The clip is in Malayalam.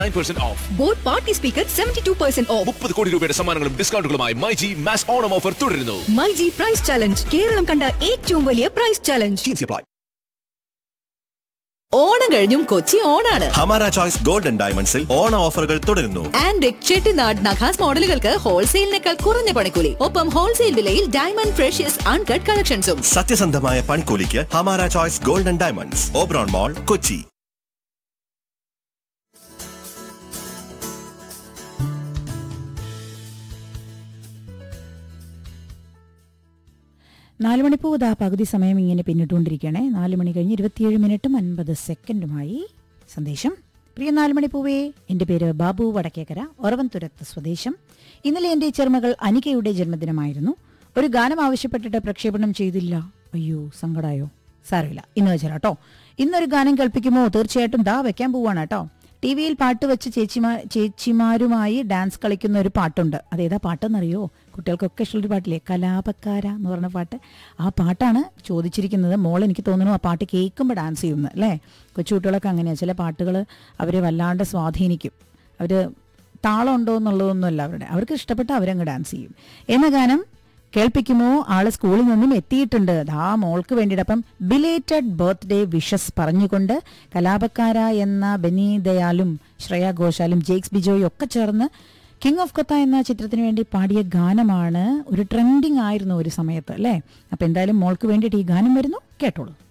Nine percent off boat party speaker seventy two percent off മുപ്പത് കോടി രൂപയുടെ സമ്മാനങ്ങളും ഡിസ്കൗണ്ടുകളുമായി my G mass Onam offer തുടരുന്നു my G prize challenge Keralam കണ്ട ഏറ്റവും വലിയ prize challenge Jeans apply. Onam കഴിഞ്ഞും കൊച്ചി ഓണാണ് ഹമാര ചോയ്സ് ഗോൾഡൻ ഡയമണ്ട്സിൽ ഓണ ഓഫറുകൾ തുടരുന്നു ആൻഡ് ചെട്ടിനാട് നഖാസ് മോഡലുകൾക്ക് ഹോൾസെയിലിനേക്കാൾ കുറഞ്ഞ പണിക്കൂലി ഒപ്പം ഹോൾസെയിൽ വിലയിൽ ഡയമണ്ട് ഫ്രഷ്യസ് അൺകട്ട് കളക്ഷൻസും സത്യസന്ധമായ പൺകൂലിക്ക് Hamara choice golden diamonds Oberon mall Kochi നാല് മണിപ്പൂ ഇതാ പകുതി സമയം ഇങ്ങനെ പിന്നിട്ടുകൊണ്ടിരിക്കുകയാണേ നാല് മണി കഴിഞ്ഞ് ഇരുപത്തിയേഴ് മിനിറ്റും അൻപത് സെക്കൻഡുമായി സന്ദേശം പ്രിയ നാല് മണിപ്പൂവേ എൻ്റെ പേര് ബാബു വടക്കേക്കര ഒറവൻതുരത്ത് സ്വദേശം ഇന്നലെ എൻ്റെ ചെറുമകൾ അനികയുടെ ജന്മദിനമായിരുന്നു ഒരു ഗാനം ആവശ്യപ്പെട്ടിട്ട് പ്രക്ഷേപണം ചെയ്തില്ല അയ്യോ സങ്കടായോ സാരമില്ല ഇന്ന് വെച്ചാൽ കേട്ടോ ഇന്നൊരു ഗാനം കേൾപ്പിക്കുമോ തീർച്ചയായിട്ടും ദാ വെക്കാൻ പോവാണ് കേട്ടോ ടി വിയിൽ പാട്ട് വെച്ച് ചേച്ചിമാ ചേച്ചിമാരുമായി ഡാൻസ് കളിക്കുന്ന ഒരു പാട്ടുണ്ട് അതേതാ പാട്ടെന്നറിയോ കുട്ടികൾക്കൊക്കെ ഇഷ്ടമുള്ളൊരു പാട്ടില്ലേ കലാപക്കാര എന്ന് പറഞ്ഞ പാട്ട് ആ പാട്ടാണ് ചോദിച്ചിരിക്കുന്നത് മോൾ എനിക്ക് തോന്നുന്നു ആ പാട്ട് കേൾക്കുമ്പോൾ ഡാൻസ് ചെയ്യുന്നത് അല്ലേ കൊച്ചുകുട്ടികളൊക്കെ അങ്ങനെയാണ് ചില പാട്ടുകൾ അവരെ വല്ലാണ്ട് സ്വാധീനിക്കും അവർ താളം ഉണ്ടോ എന്നുള്ളതൊന്നുമല്ല അവരുടെ അവർക്ക് ഇഷ്ടപ്പെട്ട അവരങ്ങ് ഡാൻസ് ചെയ്യും എന്ന ഗാനം കേൾപ്പിക്കുമോ ആള് സ്കൂളിൽ നിന്നും എത്തിയിട്ടുണ്ട് ആ മോൾക്ക് വേണ്ടിയിട്ട് അപ്പം ബിലേറ്റഡ് ബർത്ത്ഡേ വിഷസ് പറഞ്ഞുകൊണ്ട് കലാപക്കാര എന്ന ബെനി ദയാലും ശ്രേയ ഘോഷാലും ജെയ്ക്സ് ബിജോയും ഒക്കെ ചേർന്ന് കിങ് ഓഫ് കൊത്ത എന്ന ചിത്രത്തിന് വേണ്ടി പാടിയ ഗാനമാണ് ഒരു ട്രെൻഡിങ് ആയിരുന്നു ഒരു സമയത്ത് അല്ലേ അപ്പം എന്തായാലും മോൾക്ക് വേണ്ടിയിട്ട് ഈ ഗാനം വരുന്നു കേട്ടോളൂ